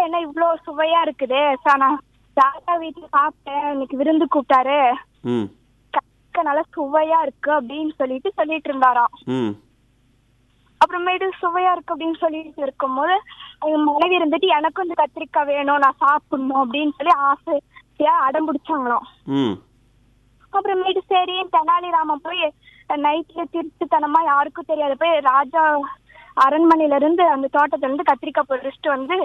என்ன இவ்ளோ சுவையா இருக்குது சார் நான் ராஜா வீட்டுல சாப்பிட்டேன் இன்னைக்கு விருந்து கூப்பிட்டாரு ம் கத்திரிக்காய் நல்லா சுவையா இருக்கு அப்படின்னு சொல்லிட்டு சொல்லிட்டு இருந்தாராம் ம் அப்புறமேட்டு சுவையா இருக்கு அப்படின்னு சொல்லிட்டு இருக்கும்போது அவங்க மனைவி இருந்துட்டு எனக்கும் இந்த கத்திரிக்காய் வேணும் நான் சாப்பிடணும் அப்படின்னு சொல்லி ஆசையா அடம் பிடிச்சாங்களாம் ம் அப்புறமேட்டு சரி தெனாலிராமன் போய் நைட்ல திருட்டுத்தனமா யாருக்கும் தெரியாது போய் ராஜா அரண்மனையில இருந்து அந்த தோட்டத்துல இருந்து கத்திரிக்காய் பொறிச்சிட்டு வந்து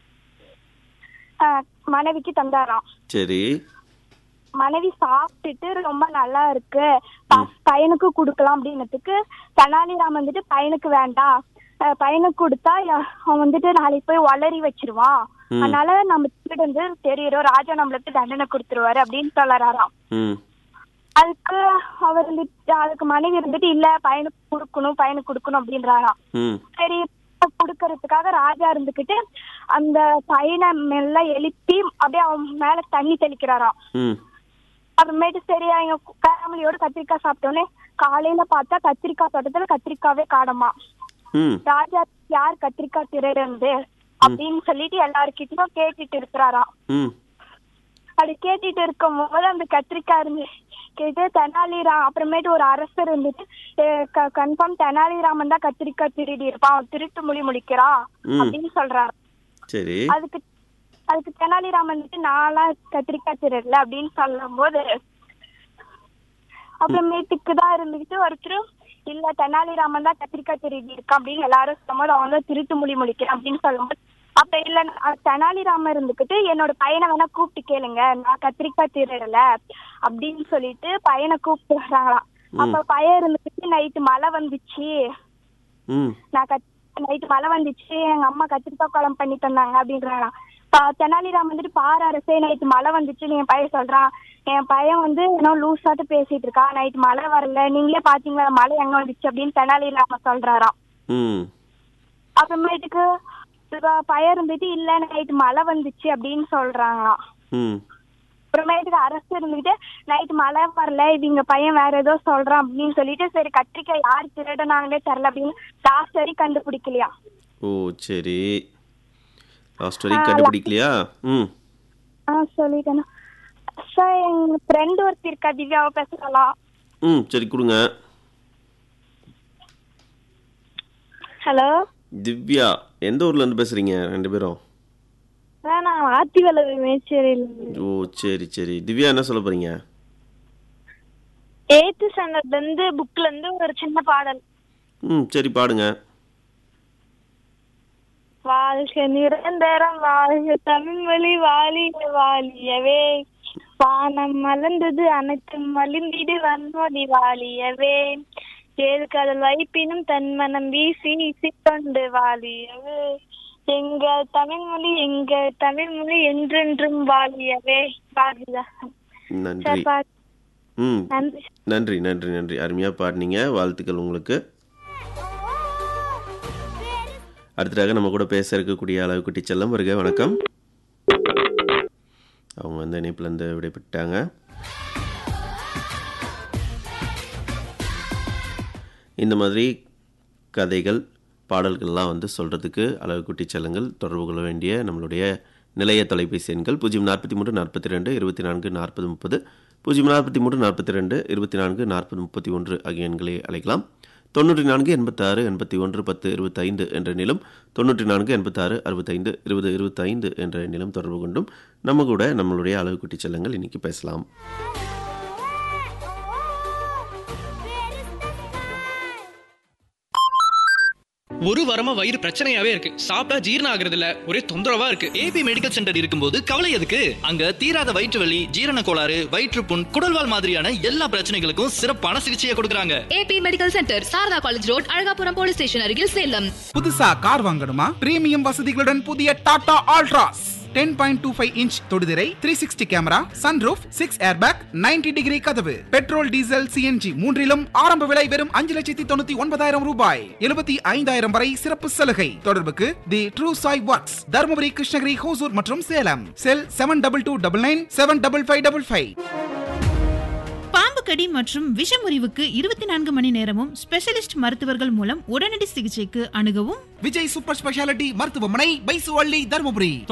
ஆஹ், மனைவிக்கு தந்தாராம் சரி மனைவி சாப்பிட்டுட்டு ரொம்ப நல்லா இருக்கு ப- பையனுக்கு கொடுக்கலாம் அப்படின்னதுக்கு தெனாலிராமன் வந்துட்டு பையனுக்கு வேண்டாம் அஹ் பையனுக்கு கொடுத்தா யா- அவன் வந்துட்டு நாளைக்கு போய் வளரி வச்சிருவான் ம். அதனால நம்ம திருடு வந்து தெரியும் ராஜா நம்மளுக்கு தண்டனை கொடுத்துருவாரு அப்படின்னு சொல்லறாராம் ம் அதுக்கு அவர் வந்துட்டு அதுக்கு மனைவி இருந்துட்டு இல்ல பையனுக்கு கொடுக்கணும் பையனுக்கு கொடுக்கணும் அப்படின்றாராம் ம் சரி கொடுக்கறதுக்காக ராஜா இருந்துகிட்டு அந்த பையனை மெல்ல எழுப்பி அப்படியே அவன் மேல தண்ணி தெளிக்கிறாராம் ம் அப்புறமேட்டு சரி அவங்க ஃபேமிலியோட கத்திரிக்காய் சாப்பிட்டோன்னே காலையில பார்த்தா கத்திரிக்காய் தோட்டத்துல கத்திரிக்காவே காணமா ம் ராஜா யார் கத்திரிக்காய் திருடுறது அப்படின்னு சொல்லிட்டு எல்லாருக்கிட்டையும் கேட்டுட்டு இருக்கிறாராம் ம் அப்படி கேட்டுட்டு இருக்கும் போது அந்த கத்திரிக்காய் இருந்து கேட்டு தெனாலிராம் அப்புறமேட்டு ஒரு அரசர் இருந்துட்டு கன்ஃபார்ம் தெனாலிராமன் தான் கத்திரிக்காய் திருடி இருப்பான் அவன் திருட்டு மொழி முடிக்கிறான் ம். அப்படின்னு சொல்றாரு சரி அதுக்கு அதுக்கு தெனாலிராமன் வந்துட்டு நான்லாம் கத்திரிக்காய் திருடல அப்படின்னு சொல்லும் போது அப்புறமேட்டுக்கு தான் இருந்துகிட்டு ஒருத்தர் இல்ல தெனாலிராமன் தான் கத்திரிக்காய் திருடி இருக்கான் அப்படின்னு எல்லாரும் சொல்லும்போது அவன் தான் திருட்டு மொழி முடிக்கிறான் அப்படின்னு சொல்லும்போது அப்ப இல்ல நான் தெனாலிராமன் இருந்துகிட்டு என்னோட பையனை வேணா கூப்பிட்டு கேளுங்க நான் கத்திரிக்காய் திருடல அப்படின்னு சொல்லிட்டு பையனை கூப்பிட்டு வர்றாங்களாம் அப்ப பையன் இருந்துகிட்டு நைட்டு மழை வந்துச்சு ம் நான் கத் நைட்டு மழை வந்துச்சு எங்க அம்மா கத்திரிக்காய் குழம்பு பண்ணி தந்தாங்க அப்படின்றாங்களாம் பா- தெனாலிராம் வந்துட்டு பாரு அரசே நைட்டு மழை வந்துச்சுன்னு என் பையன் சொல்றான் என் பையன் வந்து இன்னும் லூஸாட்டு பேசிட்டு இருக்கான் நைட்டு மழை வரல நீங்களே பாத்தீங்களா மழை எங்க வந்துச்சு அப்படின்னு தெனாலிராமன் சொல்றாராம் ம் அப்புறமேட்டுக்கு இவ பையன் இருந்துட்டு இல்ல நைட்டு மழை வந்துச்சு அப்படின்னு சொல்றாங்களாம் ம் அப்புறமேட்டுக்கு அரசு இருந்துகிட்டு நைட்டு மழை வரல இவங்க பையன் வேற ஏதோ சொல்றான் அப்படின்னு சொல்லிட்டு சரி கத்திரிக்காய் யார் திருடனாங்களே தெரியல அப்படின்னு லாஸ்ட் வரைக்கும் கண்டுபிடிக்கலையா ஓ சரி லாஸ்ட் வரைக்கும் கண்டுபிடிக்கலையா ம் ஆ சொல்லிட்டேண்ணா சார் எங்க ஃப்ரெண்ட் ஒருத்தி இருக்கா திவ்யாவை பேசலாம் ம் சரி கொடுங்க ஹலோ திவ்யா எந்த ஊர்லேருந்து பேசுகிறீங்க ரெண்டு பேரும் நான் ஆத்தி வளவு மேச்சேரியில் ஓ சரி சரி திவ்யா என்ன சொல்ல போகிறீங்க எயித்து ஸ்டாண்டர்ட்ல இருந்து புக்ல இருந்து ஒரு சின்ன பாடல் ம் சரி பாடுங்க வாழ்க நிரந்தரம் வாழ்க தமிழ்மொழி வாழிய வாழியவே வானம் மலர்ந்தது அனைத்தும் மலிந்திடு வன்மொழி வாழியவே ஏழு கடல் வைப்பினும் தன் மனம் வீசி வீசிக்கொண்டு வாழியவே எங்கள் தமிழ்மொழி எங்கள் தமிழ்மொழி என்றென்றும் வாழியவே பாரதிதாசன் நன்றி சார், பா- ம் நன்றி நன்றி நன்றி நன்றி அருமையாக பாடினீங்க வாழ்த்துக்கள் உங்களுக்கு அடுத்ததாக நம்ம கூட பேச இருக்கக்கூடிய அளவுக்குட்டி செல்லம் வருக வணக்கம் அவங்க வந்து இணைப்புலேருந்து விடைபெற்றாங்க இந்த மாதிரி கதைகள் பாடல்கள்லாம் வந்து சொல்கிறதுக்கு அளவுக்குட்டி செல்லங்கள் தொடர்பு கொள்ள வேண்டிய நம்மளுடைய நிலைய தொலைபேசி எண்கள் பூஜ்ஜியம் நாற்பத்தி மூன்று நாற்பத்தி ரெண்டு இருபத்தி நான்கு நாற்பது முப்பது பூஜ்ஜியம் நாற்பத்தி மூன்று நாற்பத்தி ரெண்டு இருபத்தி நான்கு நாற்பது முப்பத்தி ஒன்று ஆகிய எண்களை அழைக்கலாம் தொண்ணூற்றி நான்கு எண்பத்தாறு எண்பத்தி ஒன்று பத்து இருபத்தைந்து என்ற எண்ணிலும் தொண்ணூற்றி நான்கு எண்பத்தாறு அறுபத்தைந்து இருபது இருபத்தைந்து என்ற எண்ணிலும் தொடர்பு கொண்டும் நம்ம கூட நம்மளுடைய அளவுக்குட்டி செல்லங்கள் இன்னைக்கு பேசலாம் ஒரு வாரமா வயிறு பிரச்சனையாவே இருக்கு சாப்பிட்டா ஜீரணம் ஆகுறது இல்ல ஒரே தொந்தரவா இருக்கு ஏபி மெடிக்கல் சென்டர் இருக்கும்போது கவலை எதுக்கு அங்க தீராத வயிற்று வலி ஜீரண கோளாறு வயிற்றுப்புண் குடல்வால் மாதிரியான எல்லா பிரச்சனைகளுக்கும் சிறப்பான சிகிச்சையை கொடுக்கறாங்க A B medical centre Sarada college road Alagapuram police station அருகில் சேலம் புதுசா கார் வாங்கணுமா பிரீமியம் வசதிகளுடன் புதிய Tata Altroz ten point two five inch தொடுதிரை three sixty camera sunroof six airbag 90 degree கதவு பெட்ரோல் டீசல் சிஎன்ஜி மூன்றிலும் ஆரம்ப விலை வெறும் அஞ்சு லட்சத்தி தொண்ணூத்தி ஒன்பதாயிரம் ரூபாய் எழுபத்தி ஐந்தாயிரம் வரை சிறப்பு சலுகை தொடர்புக்கு the true Sai works Dharmapuri Krishnagiri Hosur மற்றும் Salem cell seven double two double nine seven double five double five பாம்பு கடி மற்றும் விஷமுறிவுக்கு இருபத்தி நான்கு மணி நேரமும் ஸ்பெஷலிஸ்ட் மருத்துவர்கள் மூலம் உடனடி சிகிச்சைக்கு அணுகவும் விஜய் சூப்பர் ஸ்பெஷாலிட்டி மருத்துவமனை பைசுவள்ளி தருமபுரி